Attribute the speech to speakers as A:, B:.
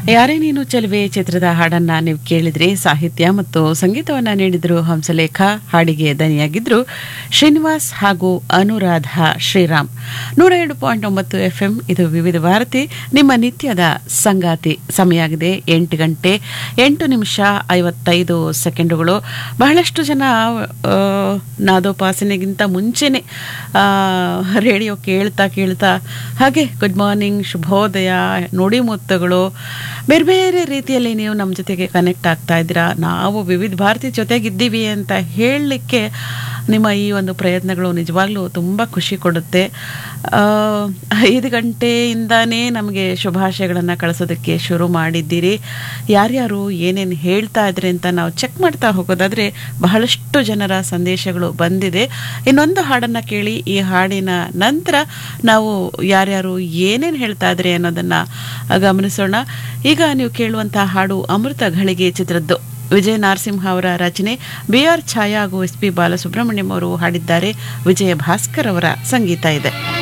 A: ಯಾರೇ ನೀನು ಚೆಲುವೆ ಚಿತ್ರದ ಹಾಡನ್ನ ನೀವು ಕೇಳಿದ್ರಿ ಸಾಹಿತ್ಯ ಮತ್ತು ಸಂಗೀತವನ್ನ ನೀಡಿದ್ರು ಹಂಸಲೇಖ ಹಾಡಿಗೆ ದನಿಯಾಗಿದ್ರು ಶ್ರೀನಿವಾಸ್ ಹಾಗೂ ಅನುರಾಧ ಶ್ರೀರಾಮ್ ನೂರ ಎರಡು ಪಾಯಿಂಟ್ ಒಂಬತ್ತು ಎಫ್ ಎಂ ಇದು ವಿವಿಧ ಭಾರತಿ ನಿಮ್ಮ ನಿತ್ಯದ ಸಂಗಾತಿ ಸಮಯ ಆಗಿದೆ ಎಂಟು ಗಂಟೆ ಎಂಟು ನಿಮಿಷ ಐವತ್ತೈದು ಸೆಕೆಂಡುಗಳು ಬಹಳಷ್ಟು ಜನ ಆ, ನಾದೋಪಾಸನೆಗಿಂತ ಮುಂಚೆನೆ ಆ, ರೇಡಿಯೋ ಕೇಳ್ತಾ ಕೇಳ್ತಾ ಹಾಗೆ ಗುಡ್ ಮಾರ್ನಿಂಗ್ ಶುಭೋದಯ ನುಡಿ ಮುತ್ತುಗಳು ಬೇರೆ ಬೇರೆ ರೀತಿಯಲ್ಲಿ ನೀವು ನಮ್ಮ ಜೊತೆಗೆ ಕನೆಕ್ಟ್ ಆಗ್ತಾ ಇದ್ದೀರಾ ನಾವು ವಿವಿಧ ಭಾರತಿ ಜೊತೆಗಿದ್ದೀವಿ ಅಂತ ಹೇಳಲಿಕ್ಕೆ ನಿಮ್ಮ ಈ ಒಂದು ಪ್ರಯತ್ನಗಳು ನಿಜವಾಗ್ಲೂ ತುಂಬ ಖುಷಿ ಕೊಡುತ್ತೆ ಆ, ಐದು ಗಂಟೆಯಿಂದಾನೇ ನಮಗೆ ಶುಭಾಶಯಗಳನ್ನು ಕಳಿಸೋದಕ್ಕೆ ಶುರು ಮಾಡಿದ್ದೀರಿ ಯಾರ್ಯಾರು ಏನೇನು ಹೇಳ್ತಾ ಇದ್ರಿ ಅಂತ ನಾವು ಚೆಕ್ ಮಾಡ್ತಾ ಹೋಗೋದಾದರೆ ಬಹಳಷ್ಟು ಜನರ ಸಂದೇಶಗಳು ಬಂದಿದೆ ಇನ್ನೊಂದು ಹಾಡನ್ನು ಕೇಳಿ ಈ ಹಾಡಿನ ನಂತರ ನಾವು ಯಾರ್ಯಾರು ಏನೇನು ಹೇಳ್ತಾ ಇದ್ರಿ ಅನ್ನೋದನ್ನು ಗಮನಿಸೋಣ ಈಗ ನೀವು ಕೇಳುವಂತಹ ಹಾಡು ಅಮೃತ ಘಳಿಗೆ ಚಿತ್ರದ್ದು ವಿಜಯ ನರಸಿಂಹ ಅವರ ರಚನೆ ಬಿ ಆರ್ ಛಾಯಾ ಹಾಗೂ ಎಸ್ ಪಿ ಬಾಲಸುಬ್ರಹ್ಮಣ್ಯಂ ಅವರು ಹಾಡಿದ್ದಾರೆ ವಿಜಯ ಭಾಸ್ಕರ್ ಅವರ ಸಂಗೀತ ಇದೆ